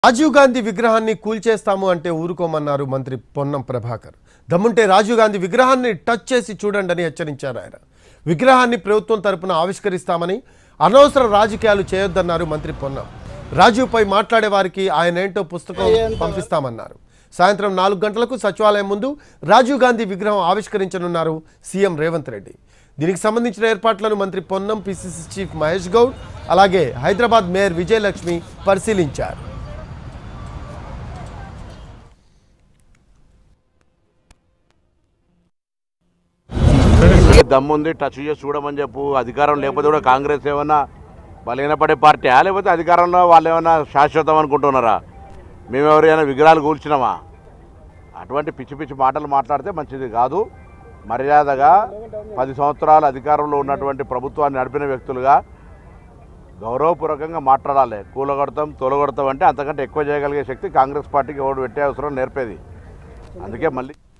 రాజీవ్ గాంధీ విగ్రహాన్ని కూల్చేస్తాము అంటే ఊరుకోమన్నారు మంత్రి పొన్నం ప్రభాకర్ దమ్ముంటే రాజీవ్ గాంధీ విగ్రహాన్ని టచ్ చేసి చూడండి అని హెచ్చరించారు ఆయన విగ్రహాన్ని ప్రభుత్వం తరపున ఆవిష్కరిస్తామని అనవసర రాజకీయాలు చేయొద్దన్నారు మంత్రి పొన్నం రాజీవ్పై మాట్లాడే వారికి ఆయన ఏంటో పుస్తకం పంపిస్తామన్నారు సాయంత్రం నాలుగు గంటలకు సచివాలయం ముందు రాజీవ్ గాంధీ విగ్రహం ఆవిష్కరించనున్నారు సీఎం రేవంత్ రెడ్డి దీనికి సంబంధించిన ఏర్పాట్లను మంత్రి పొన్నం పిసిసి చీఫ్ మహేష్ గౌడ్ అలాగే హైదరాబాద్ మేయర్ విజయలక్ష్మి పరిశీలించారు దమ్ముంది టచ్ చేసి చూడమని చెప్పు అధికారం లేకపోతే కూడా కాంగ్రెస్ ఏమన్నా బలహీనపడే పార్టీయా లేకపోతే అధికారంలో వాళ్ళు ఏమన్నా శాశ్వతం అనుకుంటున్నారా మేము ఎవరైనా విగ్రహాలు కూల్చినామా అటువంటి పిచ్చి పిచ్చి మాటలు మాట్లాడితే మంచిది కాదు మర్యాదగా పది సంవత్సరాలు అధికారంలో ఉన్నటువంటి ప్రభుత్వాన్ని నడిపిన వ్యక్తులుగా గౌరవపూర్వకంగా మాట్లాడాలి కూలగొడతాం తోలగొడతాం అంటే అంతకంటే ఎక్కువ చేయగలిగే శక్తి కాంగ్రెస్ పార్టీకి ఎవడు పెట్టే అవసరం నేర్పేది అందుకే మళ్ళీ